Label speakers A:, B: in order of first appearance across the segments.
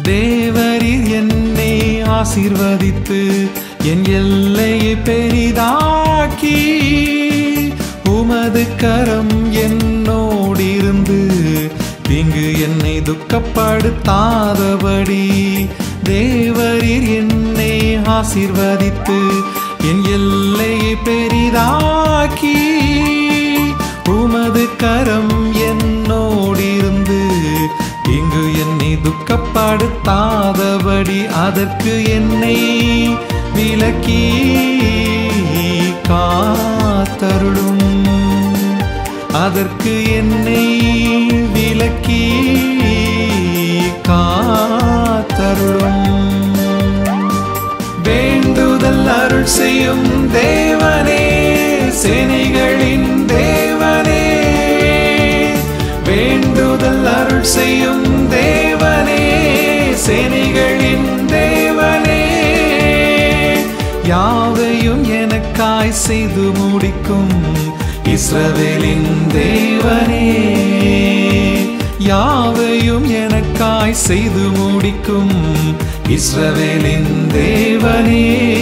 A: தேவரீர் என்னை ஆசீர்வதித்து என் எல்லையை பெரிதாக்கி உமது கரம் என்னோடிருந்து தீங்கு என்னை துக்கப்படுத்தாதபடி தேவரீர் என்னை ஆசீர்வதித்து என் எல்லையை பெரிதாக்கி உமது கரம் என்னோடிருந்து இங்கு என்னை துக்கப்படுத்தாதபடி அதற்கு என்னை விலக்கி காத்தருளும் அதற்கு என்னை விலக்கி காத்தருளும் வேண்டுதல் அருள் செய்யும் தேவனே சேனைகளின் தேவனே வேண்டுதல் அருள் செய்யும் தேவனே சேனைகளின் தேவனே யாவையும் எனக்காய் செய்து முடிக்கும் இஸ்ரவேலின் தேவனே யாவையும் எனக்காய் செய்து முடிக்கும் இஸ்ரவேலின் தேவனே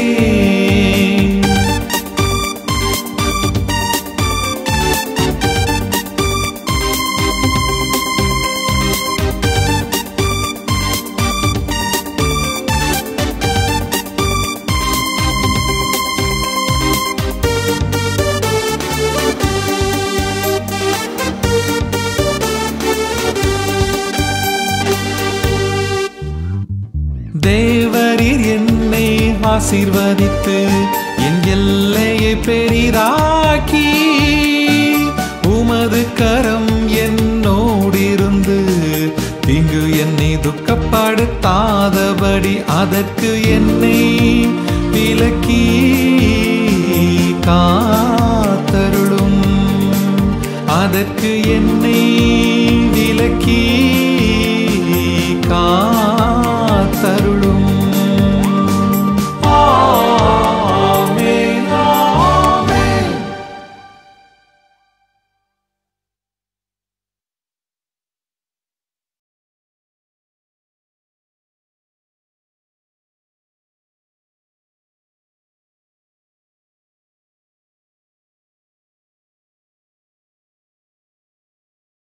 A: தேவரீர் என்னை ஆசீர்வதித்து என் எல்லையை பெரிதாக்கி உமது கரம் என்னோடிருந்து இங்கு என்னை துக்கப்படுத்தாதபடி அதற்கு என்னை விலக்கி காத்தருளும் அதற்கு என்னை